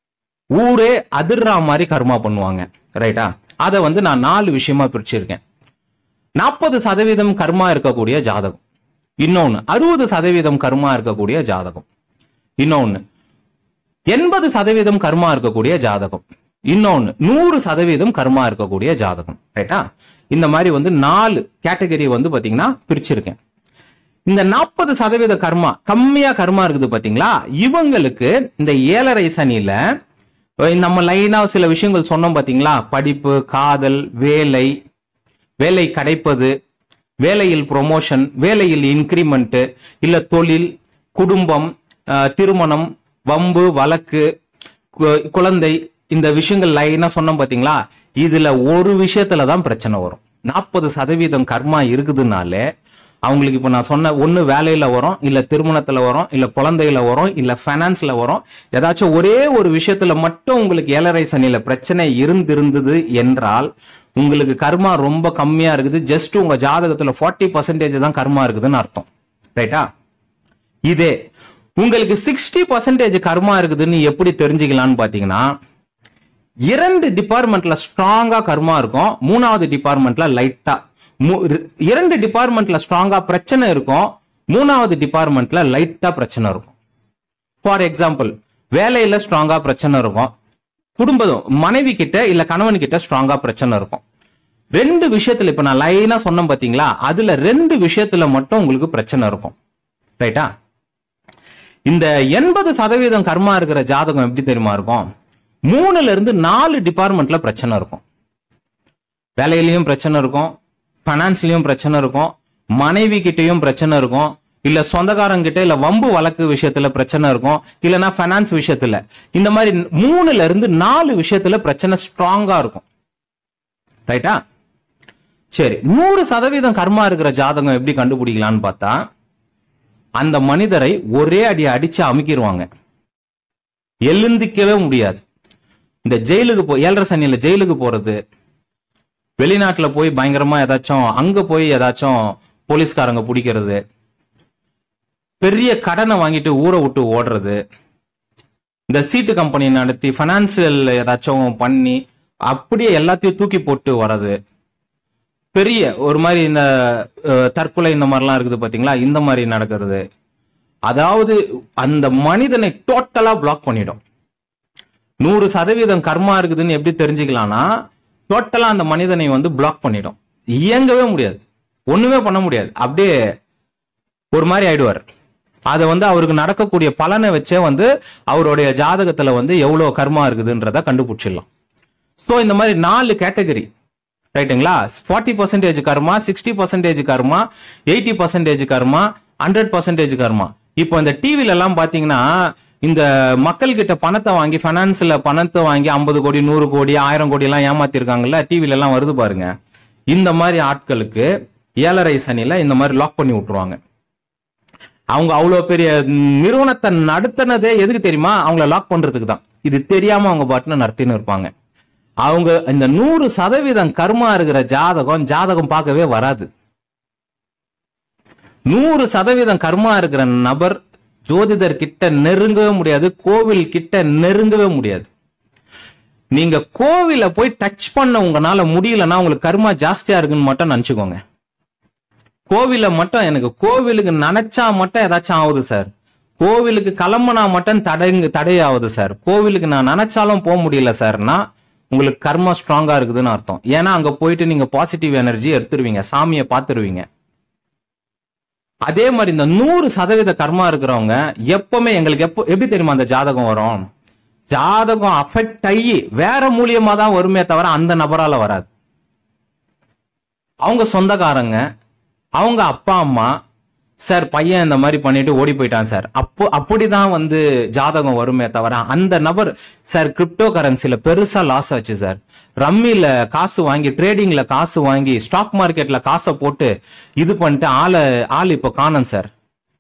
ஊரே அதிர்ற மாதிரி கர்மா பண்ணுவாங்க ரைட்டா அதை வந்து நான் நாலு விஷயமா பிரிச்சிருக்கேன் நாற்பது சதவீதம் கர்மா இருக்கக்கூடிய ஜாதகம் இன்னொன்னு அறுபது சதவீதம் கர்மா இருக்கக்கூடிய ஜாதகம் இன்னொன்னு எண்பது சதவீதம் கர்மா இருக்கக்கூடிய ஜாதகம் இன்னொன்னு நூறு சதவீதம் கர்மா இருக்கக்கூடிய ஜாதகம் ரைட்டா இந்த மாதிரி வந்து நாலு கேட்டகரி வந்து பாத்தீங்கன்னா பிரிச்சிருக்கேன் இந்த நாற்பது சதவீத கர்மா கம்மியா கர்மா இருக்குது பாத்தீங்களா இவங்களுக்கு இந்த ஏழரை சனியில அஹ் நம்ம லைனா சில விஷயங்கள் சொன்னோம் பாத்தீங்களா படிப்பு காதல் வேலை வேலை கிடைப்பது வேலையில் ப்ரொமோஷன் வேலையில் இன்கிரிமெண்ட் இல்ல தொழில் குடும்பம் அஹ், திருமணம் வம்பு வழக்கு கு- குழந்தை இந்த விஷயங்கள் லைனா சொன்னோம் பாத்தீங்களா இதுல ஒரு விஷயத்துல தான் பிரச்சனை வரும் நாற்பது சதவீதம் கர்மா இருக்குதுனாலே அவங்களுக்கு இப்ப நான் சொன்ன ஒண்ணு வேலையில வரும் இல்ல திருமணத்துல வரும் இல்ல குழந்தையில வரும் இல்ல ஃபைனான்ஸ்ல வரும் ஏதாச்சும் ஒரே ஒரு விஷயத்துல மட்டும் உங்களுக்கு ஏழரை சனியில பிரச்சனை இருந்திருந்தது என்றால் உங்களுக்கு கர்மா ரொம்ப கம்மியா இருக்குது ஜஸ்ட் உங்க ஜாதகத்துல 40% பர்சன்டேஜ் தான் கர்மா இருக்குதுன்னு அர்த்தம் ரைட்டா இதே உங்களுக்கு சிக்ஸ்டி பர்சன்டேஜ் கர்மா இருக்குதுன்னு எப்படி தெரிஞ்சுக்கலாம்னு பாத்தீங்கன்னா இரண்டு டிபார்ட்மெண்ட்ல ஸ்ட்ராங்கா கர்மா இருக்கும் மூணாவது டிபார்ட்மெண்ட்ல லைட்டா இரண்டு டிபார்ட்மெண்ட்ல ஸ்ட்ராங்கா பிரச்சனை இருக்கும் மூணாவது டிபார்ட்மெண்ட்ல லைட்டா பிரச்சனை இருக்கும் ஃபார் எக்ஸாம்பிள் வேலையில ஸ்ட்ராங்கா பிரச்சனை இருக்கும் குடும்பம் மனைவி கிட்ட இல்ல கணவன் கிட்ட ஸ்ட்ராங்கா பிரச்சனை இருக்கும் ரெண்டு விஷயத்துல இப்ப நான் லைனா சொன்னேன் பாத்தீங்களா அதுல ரெண்டு விஷயத்துல மட்டும் உங்களுக்கு பிரச்சனை இருக்கும் ரைட்டா இந்த எண்பது சதவீதம் கர்மா இருக்கிற ஜாதகம் எப்படி தெரியுமா இருக்கும் மூணுல இருந்து நாலு டிபார்ட்மெண்ட்ல பிரச்சனை இருக்கும் வேலையிலயும் பிரச்சனை இருக்கும் ஃபைனான்ஸ்லயும் பிரச்சனை இருக்கும் மனைவி கிட்டயும் பிரச்சனை இருக்கும் இல்ல சொந்தக்காரங்கிட்ட இல்ல வம்பு வழக்கு விஷயத்துல பிரச்சனை இருக்கும் இல்லனா ஃபைனான்ஸ் விஷயத்துல இந்த மாதிரி மூணுல இருந்து நாலு விஷயத்துல பிரச்சனை ஸ்ட்ராங்கா இருக்கும் ரைட்டா சரி நூறு சதவீதம் கர்மா இருக்கிற ஜாதகம் எப்படி கண்டுபிடிக்கலாம்னு பார்த்தா அந்த மனிதரை ஒரே அடி அடிச்சு அமுக்கிடுவாங்க எழுந்திக்கவே முடியாது இந்த ஜெயிலுக்கு போ ஏழரை சனியில ஜெயிலுக்கு போறது வெளிநாட்டுல போய் பயங்கரமா ஏதாச்சும் அங்க போய் ஏதாச்சும் போலீஸ்காரங்க பிடிக்கிறது பெரிய கடனை வாங்கிட்டு ஊரை விட்டு ஓடுறது இந்த சீட்டு கம்பெனி நடத்தி ஃபைனான்சியல் ஏதாச்சும் பண்ணி அப்படியே எல்லாத்தையும் தூக்கி போட்டு வர்றது பெரிய ஒரு மாதிரி இந்த அஹ், தற்கொலை இந்த மாதிரிலாம் இருக்குது பாத்தீங்களா இந்த மாதிரி நடக்கிறது அதாவது அந்த மனிதனை டோட்டலா பிளாக் பண்ணிடும் நூறு சதவீதம் கர்மா இருக்குதுன்னு எப்படி தெரிஞ்சுக்கலாம்னா டோட்டலா அந்த மனிதனை வந்து பிளாக் பண்ணிடும் இயங்கவே முடியாது ஒண்ணுமே பண்ண முடியாது அப்படியே ஒரு மாதிரி ஆயிடுவார் அதை வந்து அவருக்கு நடக்கக்கூடிய பலனை வச்சே வந்து அவருடைய ஜாதகத்துல வந்து எவ்வளவு கர்மா இருக்குதுன்றத கண்டுபிடிச்சிடலாம் ஸோ இந்த மாதிரி நாலு கேட்டகரி ரைட்டுங்களா ஃபார்ட்டி பர்சன்டேஜ் கர்மா சிக்ஸ்டி பர்சன்டேஜ் கர்மா எயிட்டி பர்சன்டேஜ் கர்மா ஹண்ட்ரட் பர்சன்டேஜ் கர்மா இப்போ இந்த டிவில எல்லாம் பாத்தீங்கன்னா இந்த மக்கள் கிட்ட பணத்தை வாங்கி ஃபைனான்ஸ்ல பணத்தை வாங்கி ஐம்பது கோடி நூறு கோடி ஆயிரம் கோடி எல்லாம் ஏமாத்திருக்காங்கல்ல டிவில எல்லாம் வருது பாருங்க இந்த மாதிரி ஆட்களுக்கு ஏழரை சனில இந்த மாதிரி லாக் பண்ணி விட்டுருவாங்க அவங்க அவ்வளவு பெரிய நிறுவனத்தை நடத்தினதே எதுக்கு தெரியுமா அவங்கள லாக் பண்றதுக்கு தான் இது தெரியாம அவங்க பாட்டுன்னு நடத்தின்னு இருப்பாங்க அவங்க இந்த நூறு சதவீதம் கர்மா இருக்கிற ஜாதகம் ஜாதகம் பார்க்கவே வராது நூறு சதவீதம் கர்மா இருக்கிற நபர் ஜோதிடர் கிட்ட நெருங்கவே முடியாது கோவில் கிட்ட நெருங்கவே முடியாது நீங்க கோவில போய் டச் பண்ண உங்களால முடியலன்னா உங்களுக்கு கர்மா ஜாஸ்தியா இருக்குன்னு மட்டும் நினைச்சுக்கோங்க கோவில மட்டும் எனக்கு கோவிலுக்கு நினைச்சா மட்டும் ஏதாச்சும் ஆகுது சார் கோவிலுக்கு கிளம்புனா மட்டும் தடை தடை ஆகுது சார் கோவிலுக்கு நான் நினைச்சாலும் போக முடியல சார்னா உங்களுக்கு கர்மா ஸ்ட்ராங்கா இருக்குதுன்னு அர்த்தம் ஏன்னா அங்க போயிட்டு நீங்க பாசிட்டிவ் எனர்ஜி எடுத்துருவீங்க சாமியை பார்த்துருவீங்க அதே மாதிரி இந்த நூறு சதவீத கர்மா இருக்கிறவங்க எப்பவுமே எங்களுக்கு எப்போ எப்படி தெரியுமா அந்த ஜாதகம் வரும் ஜாதகம் அஃபெக்ட் ஆகி வேற மூலியமா தான் வருமே தவிர அந்த நபரால வராது அவங்க சொந்தக்காரங்க அவங்க அப்பா அம்மா சார் பையன் இந்த மாதிரி பண்ணிட்டு ஓடி போயிட்டான் சார் அப்போ அப்படிதான் வந்து ஜாதகம் வருமே தவிர அந்த நபர் சார் கிரிப்டோ கரன்சில பெருசா லாஸ் ஆச்சு சார் ரம்மில காசு வாங்கி ட்ரேடிங்ல காசு வாங்கி ஸ்டாக் மார்க்கெட்ல காசை போட்டு இது பண்ணிட்டு ஆளை ஆள் இப்போ காணும் சார்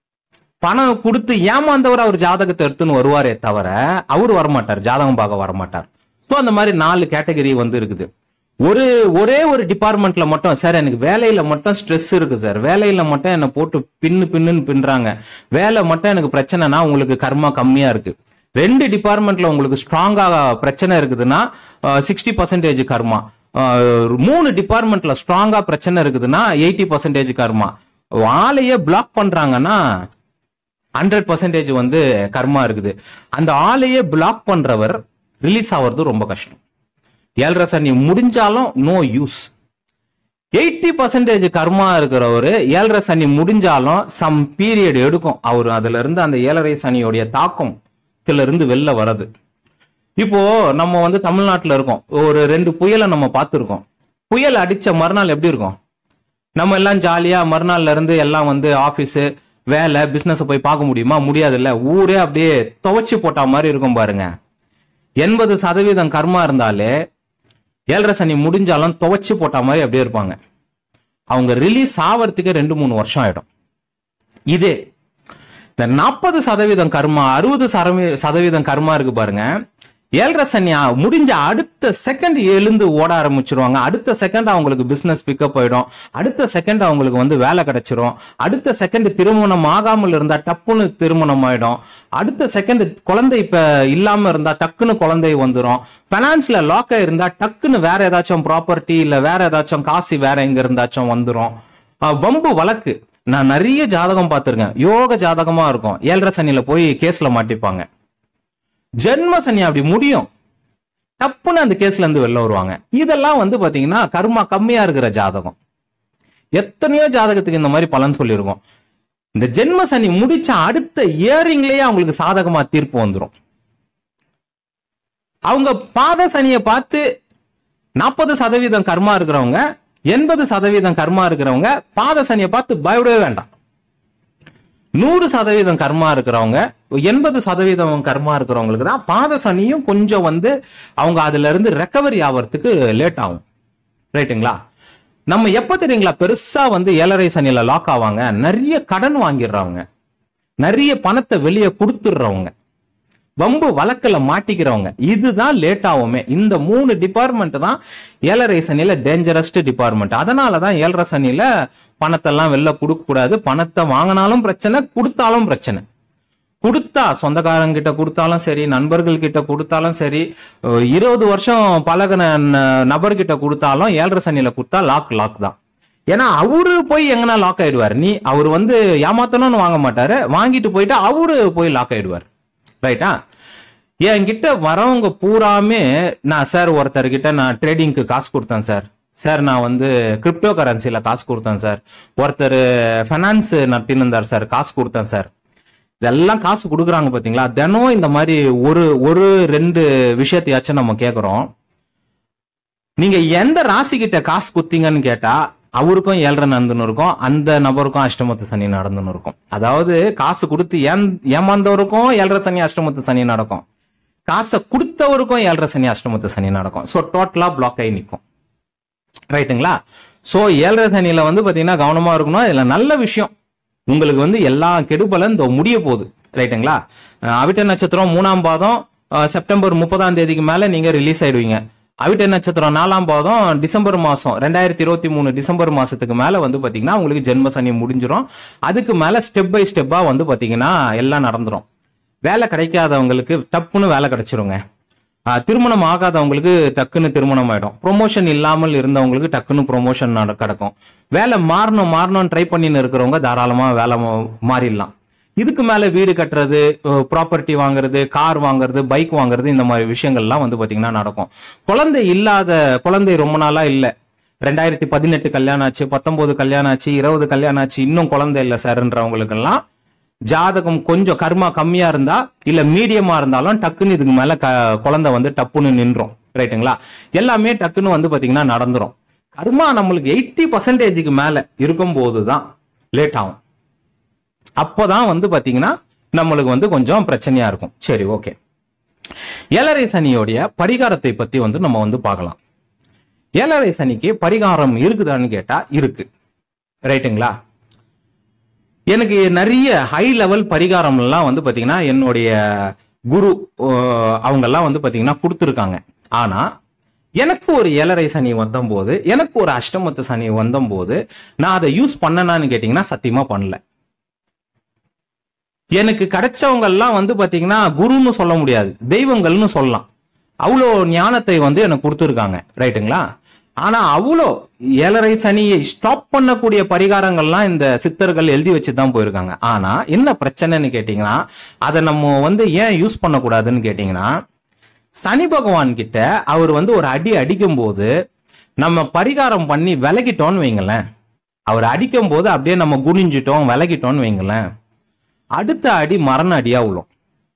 பணம் கொடுத்து ஏமாந்தவர் அவர் ஜாதகத்தை எடுத்துன்னு வருவாரே தவிர அவர் வரமாட்டார் ஜாதகம் பார்க்க வரமாட்டார் ஸோ அந்த மாதிரி நாலு கேட்டகரி வந்து இருக்குது ஒரு ஒரே ஒரு டிபார்ட்மெண்ட்ல மட்டும் சார் எனக்கு வேலையில மட்டும் ஸ்ட்ரெஸ் இருக்கு சார் வேலையில மட்டும் என்னை போட்டு பின்னு பின்னுன்னு பின்றாங்க வேலை மட்டும் எனக்கு பிரச்சனைனா உங்களுக்கு கர்மா கம்மியா இருக்கு ரெண்டு டிபார்ட்மெண்ட்ல உங்களுக்கு ஸ்ட்ராங்கா பிரச்சனை இருக்குதுன்னா சிக்ஸ்டி பர்சன்டேஜ் கர்மா அஹ், மூணு டிபார்ட்மெண்ட்ல ஸ்ட்ராங்கா பிரச்சனை இருக்குதுன்னா எயிட்டி பர்சன்டேஜ் கர்மா ஆளையே பிளாக் பண்றாங்கன்னா ஹண்ட்ரட் பர்சன்டேஜ் வந்து கர்மா இருக்குது அந்த ஆளையே பிளாக் பண்றவர் ரிலீஸ் ஆகிறது ரொம்ப கஷ்டம் ஏழரை சனி முடிஞ்சாலும் நோ யூஸ் எயிட்டி பர்சன்டேஜ் கர்மா இருக்கிறவரு ஏழரை சனி முடிஞ்சாலும் சம் பீரியட் எடுக்கும் அவர் அதுல இருந்து அந்த ஏழரை சனியோடைய தாக்கம் இருந்து வெளில வர்றது இப்போ நம்ம வந்து தமிழ்நாட்டுல இருக்கோம் ஒரு ரெண்டு புயலை நம்ம பார்த்துருக்கோம் புயல் அடிச்ச மறுநாள் எப்படி இருக்கும் நம்ம எல்லாம் ஜாலியா மறுநாள்ல இருந்து எல்லாம் வந்து ஆபீஸ் வேலை பிசினஸ் போய் பார்க்க முடியுமா முடியாதுல்ல ஊரே அப்படியே துவைச்சு போட்ட மாதிரி இருக்கும் பாருங்க எண்பது சதவீதம் கர்மா இருந்தாலே ஏழரை சனி முடிஞ்சாலும் துவைச்சு போட்ட மாதிரி அப்படியே இருப்பாங்க அவங்க ரிலீஸ் ஆவறதுக்கு ரெண்டு மூணு வருஷம் ஆயிடும் இதே இந்த நாற்பது சதவீதம் கர்மா அறுபது சதவீதம் கர்மா இருக்கு பாருங்க ஏழரை சனி ஆ- முடிஞ்ச அடுத்த செகண்ட் எழுந்து ஓட ஆரம்பிச்சிருவாங்க அடுத்த செகண்ட் அவங்களுக்கு பிசினஸ் பிக்கப் ஆயிடும் அடுத்த செகண்ட் அவங்களுக்கு வந்து வேலை கிடைச்சிரும் அடுத்த செகண்ட் திருமணம் ஆகாமல் இருந்தா டப்புன்னு திருமணம் ஆயிடும் அடுத்த செகண்ட் குழந்தை இப்ப இல்லாம இருந்தா டக்குன்னு குழந்தை வந்துரும் பைனான்ஸ்ல லாக் இருந்தா டக்குன்னு வேற ஏதாச்சும் ப்ராப்பர்ட்டி இல்ல வேற ஏதாச்சும் காசு வேற எங்க இருந்தாச்சும் வந்துரும் அஹ் வம்பு வழக்கு நான் நிறைய ஜாதகம் பார்த்திருக்கேன் யோக ஜாதகமா இருக்கும் ஏழரை சனியில போய் கேஸ்ல மாட்டிப்பாங்க ஜென்ம சனி அப்படி முடியும் டப்புன்னு அந்த கேஸ்ல இருந்து வெளில வருவாங்க இதெல்லாம் வந்து பாத்தீங்கன்னா கர்மா கம்மியா இருக்கிற ஜாதகம் எத்தனையோ ஜாதகத்துக்கு இந்த மாதிரி பலன் சொல்லியிருக்கோம் இந்த ஜென்ம சனி முடிச்ச அடுத்த இயரிங்லயே அவங்களுக்கு சாதகமா தீர்ப்பு வந்துரும் அவங்க பாத சனியை பார்த்து நாற்பது சதவீதம் கர்மா இருக்கிறவங்க எண்பது சதவீதம் கர்மா இருக்கிறவங்க பாத சனியை பார்த்து பயப்படவே வேண்டாம் நூறு சதவீதம் கர்மா இருக்கிறவங்க எண்பது சதவீதம் கர்மா இருக்கிறவங்களுக்கு தான் பாத சனியும் கொஞ்சம் வந்து அவங்க அதுல இருந்து ரெக்கவரி ஆகிறதுக்கு லேட் ஆகும் ரைட்டுங்களா நம்ம எப்ப தெரியுங்களா பெருசா வந்து ஏழரை சனியில லாக் ஆவாங்க நிறைய கடன் வாங்கிடுறவங்க நிறைய பணத்தை வெளியே கொடுத்துடுறவங்க வம்பு வழக்குல மாட்டிக்கிறவங்க இதுதான் லேட் ஆகுமே இந்த மூணு டிபார்ட்மெண்ட் தான் ஏழரை சனியில டேஞ்சரஸ்ட் டிபார்ட்மெண்ட் அதனால தான் ஏழரை சனியில பணத்தெல்லாம் வெளில கொடுக்க கூடாது பணத்தை வாங்கினாலும் பிரச்சனை கொடுத்தாலும் பிரச்சனை கொடுத்தா சொந்தக்காரங்க கிட்ட கொடுத்தாலும் சரி நண்பர்கள் கிட்ட கொடுத்தாலும் சரி அஹ் இருபது வருஷம் பழகின ந- நபர்கிட்ட கொடுத்தாலும் ஏழரை சனியில கொடுத்தா லாக் லாக் தான் ஏன்னா அவரு போய் எங்கன்னா லாக் ஆயிடுவார் நீ அவர் வந்து ஏமாத்தணும்னு வாங்க மாட்டாரு வாங்கிட்டு போயிட்டு அவரு போய் லாக் ஆயிடுவார் ரைட்டா என்கிட்ட வரவங்க பூராமே நான் சார் ஒருத்தர்கிட்ட நான் ட்ரேடிங்க்கு காசு கொடுத்தேன் சார் சார் நான் வந்து கிரிப்டோ கரன்சில காசு கொடுத்தேன் சார் ஒருத்தர் ஃபைனான்ஸ் நடத்தின்னு இருந்தார் சார் காசு கொடுத்தேன் சார் இதெல்லாம் காசு கொடுக்குறாங்க பாத்தீங்களா தினம் இந்த மாதிரி ஒரு ஒரு ரெண்டு விஷயத்தையாச்சும் நம்ம கேட்குறோம் நீங்க எந்த ராசி கிட்ட காசு குத்தீங்கன்னு கேட்டா அவருக்கும் ஏழரை நடந்துன்னு இருக்கும் அந்த நபருக்கும் அஷ்டமத்து சனி நடந்துன்னு இருக்கும் அதாவது காசு கொடுத்து ஏன் ஏமாந்தவருக்கும் ஏழரை சனி அஷ்டமத்து சனி நடக்கும் காசை கொடுத்தவருக்கும் ஏழரை சனி அஷ்டமத்து சனி நடக்கும் ஸோ டோட்டலா பிளாக் ஆகி நிற்கும் ரைட்டுங்களா ஸோ ஏழரை சனியில வந்து பாத்தீங்கன்னா கவனமா இருக்கணும் இதுல நல்ல விஷயம் உங்களுக்கு வந்து எல்லா கெடுபலன் இந்த முடிய போகுது ரைட்டுங்களா அஹ் அவிட்ட நட்சத்திரம் மூணாம் பாதம் அஹ் செப்டம்பர் முப்பதாம் தேதிக்கு மேல நீங்க ரிலீஸ் ஆயிடுவீங்க அவிட்ட நட்சத்திரம் நாலாம் பாதம் டிசம்பர் மாசம் ரெண்டாயிரத்தி இருபத்தி மூணு டிசம்பர் மாசத்துக்கு மேல வந்து பாத்தீங்கன்னா உங்களுக்கு ஜென்ம சனி முடிஞ்சிரும் அதுக்கு மேல ஸ்டெப் பை ஸ்டெப்பா வந்து பாத்தீங்கன்னா எல்லாம் நடந்துரும் வேலை கிடைக்காதவங்களுக்கு டப்புன்னு வேலை கிடைச்சிருங்க ஆஹ் திருமணம் ஆகாதவங்களுக்கு டக்குன்னு திருமணம் ஆயிடும் ப்ரொமோஷன் இல்லாமல் இருந்தவங்களுக்கு டக்குன்னு ப்ரொமோஷன் கிடக்கும் வேலை மாறணும் மாறணும்னு ட்ரை பண்ணின்னு இருக்கிறவங்க தாராளமா வேலை மா- மாறிடலாம் இதுக்கு மேல வீடு கட்டுறது ப்ராப்பர்ட்டி வாங்குறது கார் வாங்குறது பைக் வாங்குறது இந்த மாதிரி விஷயங்கள்லாம் வந்து பாத்தீங்கன்னா நடக்கும் குழந்தை இல்லாத குழந்தை ரொம்ப நாளா இல்ல ரெண்டாயிரத்தி பதினெட்டு கல்யாணம் ஆச்சு பத்தொன்பது கல்யாணம் ஆச்சு இருபது கல்யாணம் ஆச்சு இன்னும் குழந்தை இல்லை சார்ன்றவங்களுக்கெல்லாம் ஜாதகம் கொஞ்சம் கர்மா கம்மியா இருந்தா இல்ல மீடியமா இருந்தாலும் டக்குன்னு இதுக்கு மேல க- குழந்தை வந்து டப்புன்னு நின்றோம் ரைட்டுங்களா எல்லாமே டக்குன்னு வந்து பாத்தீங்கன்னா நடந்துரும் கர்மா நம்மளுக்கு எயிட்டி பர்சன்டேஜுக்கு மேல இருக்கும்போது தான் லேட் ஆகும் அப்போதான் வந்து பாத்தீங்கன்னா நம்மளுக்கு வந்து கொஞ்சம் பிரச்சனையா இருக்கும் சரி ஓகே ஏழரை சனியோடைய பரிகாரத்தை பத்தி வந்து நம்ம வந்து பார்க்கலாம் ஏழரை சனிக்கு பரிகாரம் இருக்குதான்னு கேட்டா இருக்கு ரைட்டுங்களா எனக்கு நிறைய ஹை லெவல் பரிகாரம் எல்லாம் வந்து பாத்தீங்கன்னா என்னுடைய குரு அவங்க எல்லாம் வந்து பாத்தீங்கன்னா கொடுத்துருக்காங்க ஆனா எனக்கு ஒரு ஏழரை சனி வந்தம்போது எனக்கு ஒரு அஷ்டமத்து சனி வந்தம்போது நான் அதை யூஸ் பண்ணனான்னு கேட்டீங்கன்னா சத்தியமா பண்ணல எனக்கு கிடைச்சவங்க எல்லாம் வந்து பாத்தீங்கன்னா குருன்னு சொல்ல முடியாது தெய்வங்கள்னு சொல்லலாம் அவ்வளோ ஞானத்தை வந்து எனக்கு கொடுத்துருக்காங்க ரைட்டுங்களா ஆனா அவ்வளோ ஏழரை சனியை ஸ்டாப் பண்ணக்கூடிய பரிகாரங்கள்லாம் இந்த சித்தர்கள் எழுதி வச்சு தான் போயிருக்காங்க ஆனா என்ன பிரச்சனைன்னு கேட்டீங்கன்னா அதை நம்ம வந்து ஏன் யூஸ் பண்ணக்கூடாதுன்னு கேட்டீங்கன்னா சனி பகவான் கிட்ட அவர் வந்து ஒரு அடி அடிக்கும் போது நம்ம பரிகாரம் பண்ணி விலகிட்டோம்னு வைங்களேன் அவர் அடிக்கும் போது அப்படியே நம்ம குனிஞ்சிட்டோம் விலகிட்டோம்னு வைங்களேன் அடுத்த அடி மரண அடியா விழும்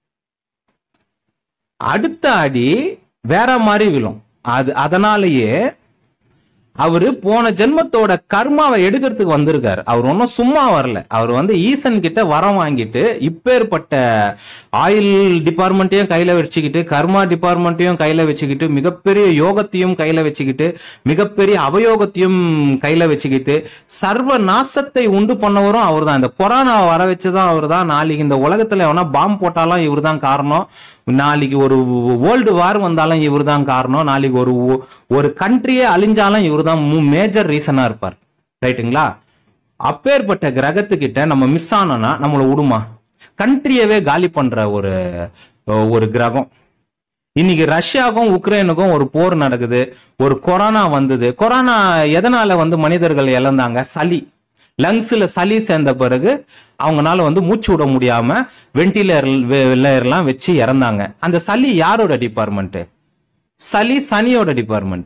அடுத்த அடி வேற மாதிரி விழும் அது அதனாலேயே அவரு போன ஜென்மத்தோட கர்மாவை எடுக்கிறதுக்கு வந்திருக்காரு அவர் ஒன்றும் சும்மா வரல அவர் வந்து ஈசன் கிட்ட வரம் வாங்கிட்டு இப்பேற்பட்ட ஆயில் டிபார்ட்மெண்ட்டையும் கையில வச்சுக்கிட்டு கர்மா டிபார்ட்மெண்ட்டையும் கையில வச்சுக்கிட்டு மிகப்பெரிய யோகத்தையும் கையில வச்சுக்கிட்டு மிகப்பெரிய அவயோகத்தையும் கையில வச்சுக்கிட்டு சர்வ நாசத்தை உண்டு பண்ணவரும் அவர் தான் இந்த கொரோனா வர வச்சுதான் அவர் தான் நாளைக்கு இந்த உலகத்துல எவனா பாம்பு போட்டாலும் இவர் தான் காரணம் நாளைக்கு ஒரு வேர்ல்டு வார் வந்தாலும் இவர் தான் காரணம் நாளைக்கு ஒரு ஒரு கண்ட்ரியே அழிஞ்சாலும் இவர் தான் மேஜர் ரீசனா இருப்பார் ரைட்டுங்களா அப்பேற்பட்ட கிரகத்துக்கிட்ட நம்ம மிஸ் ஆனோம்னா நம்மளை விடுமா கண்ட்ரியவே காலி பண்ற ஒரு ஒரு கிரகம் இன்னைக்கு ரஷ்யாவுக்கும் உக்ரைனுக்கும் ஒரு போர் நடக்குது ஒரு கொரோனா வந்தது கொரோனா எதனால வந்து மனிதர்கள் இழந்தாங்க சளி லங்ஸ்ல சளி சேர்ந்த பிறகு அவங்கனால வந்து மூச்சு விட முடியாம வென்டிலேயர்லாம் வச்சு இறந்தாங்க அந்த சளி யாரோட டிபார்ட்மெண்ட் சளி சனியோட டிபார்ட்மெண்ட்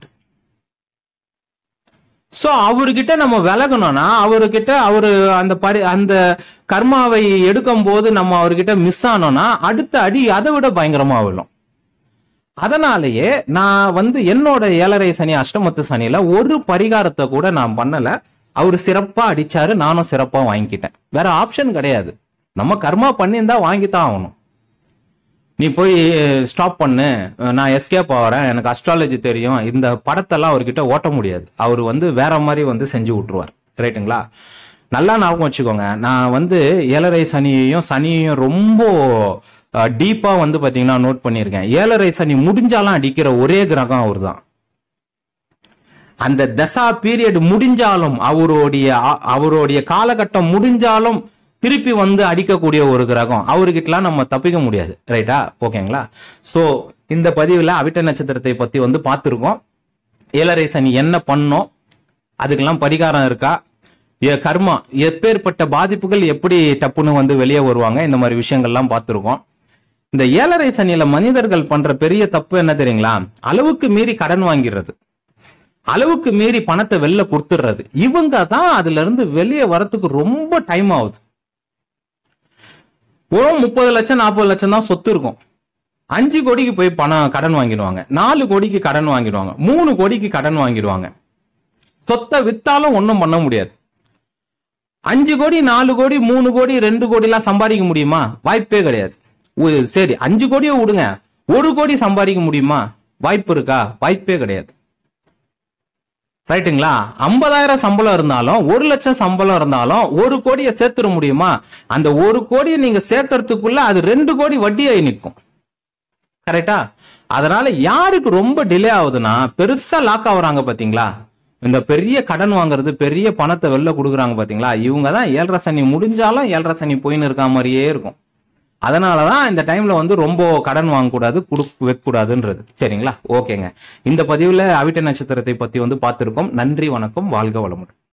சோ அவர்கிட்ட நம்ம விலகணும்னா அவர்கிட்ட அவரு அந்த பரி அந்த கர்மாவை எடுக்கும் போது நம்ம அவர்கிட்ட மிஸ் ஆனோம்னா அடுத்த அடி அதை விட பயங்கரமா விழும் அதனாலேயே நான் வந்து என்னோட ஏழரை சனி அஷ்டமத்து சனியில ஒரு பரிகாரத்தை கூட நான் பண்ணல அவர் சிறப்பா அடிச்சாரு நானும் சிறப்பா வாங்கிக்கிட்டேன் வேற ஆப்ஷன் கிடையாது நம்ம கர்மா பண்ணியிருந்தா வாங்கித்தான் ஆகணும் நீ போய் ஸ்டாப் பண்ணு நான் எஸ்கேப் ஆகிறேன் எனக்கு அஸ்ட்ராலஜி தெரியும் இந்த படத்தெல்லாம் அவர்கிட்ட ஓட்ட முடியாது அவர் வந்து வேற மாதிரி வந்து செஞ்சு விட்டுருவார் ரைட்டுங்களா நல்லா ஞாபகம் வச்சுக்கோங்க நான் வந்து ஏழரை சனியையும் சனியையும் ரொம்ப டீப்பா வந்து பாத்தீங்கன்னா நோட் பண்ணியிருக்கேன் ஏழரை சனி முடிஞ்சாலும் அடிக்கிற ஒரே கிரகம் அவர் தான் அந்த தசா பீரியட் முடிஞ்சாலும் அவருடைய அ- அவருடைய காலகட்டம் முடிஞ்சாலும் திருப்பி வந்து அடிக்கக்கூடிய ஒரு கிரகம் அவர்கிட்டலாம் நம்ம தப்பிக்க முடியாது ரைட்டா ஓகேங்களா சோ இந்த பதிவுல அவிட்ட நட்சத்திரத்தை பத்தி வந்து பார்த்திருக்கோம் ஏழரை சனி என்ன பண்ணோம் அதுக்கெல்லாம் பரிகாரம் இருக்கா எ- கர்மா எப்பேற்பட்ட பாதிப்புகள் எப்படி டப்புன்னு வந்து வெளியே வருவாங்க இந்த மாதிரி விஷயங்கள்லாம் பார்த்திருக்கோம் இந்த ஏழரை சனியில மனிதர்கள் பண்ற பெரிய தப்பு என்ன தெரியுங்களா அளவுக்கு மீறி கடன் வாங்கிடுறது அளவுக்கு மீறி பணத்தை வெளில கொடுத்துடுறது இவங்க தான் அதுல இருந்து வெளியே வரத்துக்கு ரொம்ப டைம் ஆகுது ஒரு முப்பது லட்சம் நாற்பது லட்சம் தான் சொத்து இருக்கும் அஞ்சு கோடிக்கு போய் பணம் கடன் வாங்கிடுவாங்க நாலு கோடிக்கு கடன் வாங்கிடுவாங்க மூணு கோடிக்கு கடன் வாங்கிடுவாங்க சொத்தை வித்தாலும் ஒன்றும் பண்ண முடியாது அஞ்சு கோடி நாலு கோடி மூணு கோடி ரெண்டு கோடிலாம் சம்பாதிக்க முடியுமா வாய்ப்பே கிடையாது ஒரு- சரி அஞ்சு கோடியை விடுங்க ஒரு கோடி சம்பாதிக்க முடியுமா வாய்ப்பு இருக்கா வாய்ப்பே கிடையாது ரைட்டுங்களா ஐம்பதாயிரம் சம்பளம் இருந்தாலும் ஒரு லட்சம் சம்பளம் இருந்தாலும் ஒரு கோடியை சேர்த்துட முடியுமா அந்த ஒரு கோடியை நீங்க சேர்க்கறதுக்குள்ள அது ரெண்டு கோடி வட்டியாகி நிற்கும் கரெக்டா அதனால யாருக்கு ரொம்ப டிலே ஆகுதுன்னா பெருசா லாக் ஆகுறாங்க பாத்தீங்களா இந்த பெரிய கடன் வாங்குறது பெரிய பணத்தை வெளில கொடுக்குறாங்க பாத்தீங்களா இவங்க தான் ஏழரை சனி முடிஞ்சாலும் ஏழரை சனி போயின்னு இருக்க மாதிரியே இருக்கும் அதனாலதான் இந்த டைம்ல வந்து ரொம்ப கடன் வாங்கக்கூடாது கொடுக்க வைக்கக்கூடாதுன்றது சரிங்களா ஓகேங்க இந்த பதிவுல அவிட்ட நட்சத்திரத்தை பத்தி வந்து பார்த்திருக்கோம் நன்றி வணக்கம் வாழ்க வளமுடன்